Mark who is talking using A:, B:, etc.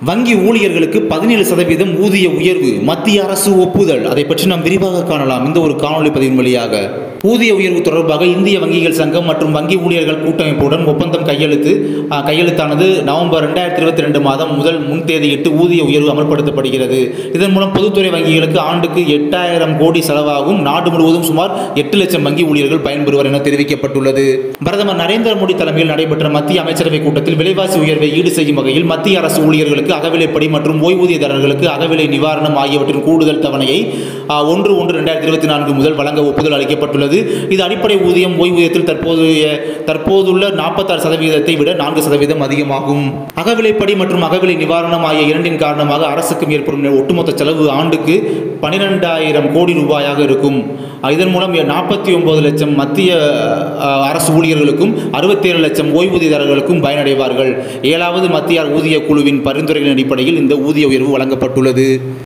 A: வங்கி ஊழியர்களுக்கு பதினேழு சதவீதம் ஊதிய உயர்வு மத்திய அரசு ஒப்புதல் அதை பற்றி நாம் விரிவாக காணலாம் இந்த ஒரு காணொலி பதிவின் வழியாக ஊதிய உயர்வு தொடர்பாக இந்திய வங்கிகள் சங்கம் மற்றும் வங்கி ஊழியர்கள் கூட்டமைப்புடன் ஒப்பந்தம் கையெழுத்து ஆ, கையெழுத்தானது நவம்பர் ரெண்டாயிரத்தி இருபத்தி ரெண்டு மாதம் முதல் முன் தேதியிட்டு ஊதிய உயர்வு அமல்படுத்தப்படுகிறது இதன் மூலம் பொதுத்துறை வங்கிகளுக்கு ஆண்டுக்கு எட்டாயிரம் கோடி செலவாகும் நாடு முழுவதும் சுமார் எட்டு லட்சம் வங்கி ஊழியர்கள் பயன்பெறுவர் என தெரிவிக்கப்பட்டுள்ளது பிரதமர் நரேந்திர மோடி தலைமையில் நடைபெற்ற மத்திய அமைச்சரவை கூட்டத்தில் விலைவாசி உயர்வை ஈடு செய்யும் வகையில் மத்திய அரசு ஊழியர்களுக்கு அகவிலைப்படி மற்றும் ஓய்வூதியதாரர்களுக்கு அகவிலை நிவாரணம் ஆகியவற்றின் கூடுதல் தவணையை ஆ, ஒன்று ஒன்று ரெண்டாயிரத்தி இருபத்தி நான்கு முதல் வழங்க ஒப்புதல் அளிக்கப்பட்டுள்ளது இது அடிப்படை ஊதியம் ஓய்வூதியத்தில் தற்போதைய தற்போதுள்ள நாற்பத்தாறு சதவீதத்தை விட நான்கு சதவீதம் அதிகமாகும் அகவிலைப்படி மற்றும் அகவிலை நிவாரணம் ஆகிய இரண்டின் காரணமாக அரசுக்கும் ஏற்படும் ஒட்டுமொத்த செலவு ஆண்டுக்கு பனிரெண்டாயிரம் கோடி ரூபாயாக இருக்கும் இதன் மூலம் நாற்பத்தி ஒன்பது லட்சம் மத்திய அஹ், அரசு ஊழியர்களுக்கும் அறுபத்தேழு லட்சம் ஓய்வூதியதாரர்களுக்கும் பயனடைவார்கள் ஏழாவது மத்திய ஊதிய குழுவின் பரிந்துரைகளின் அடிப்படையில் இந்த ஊதிய உயர்வு வழங்கப்பட்டுள்ளது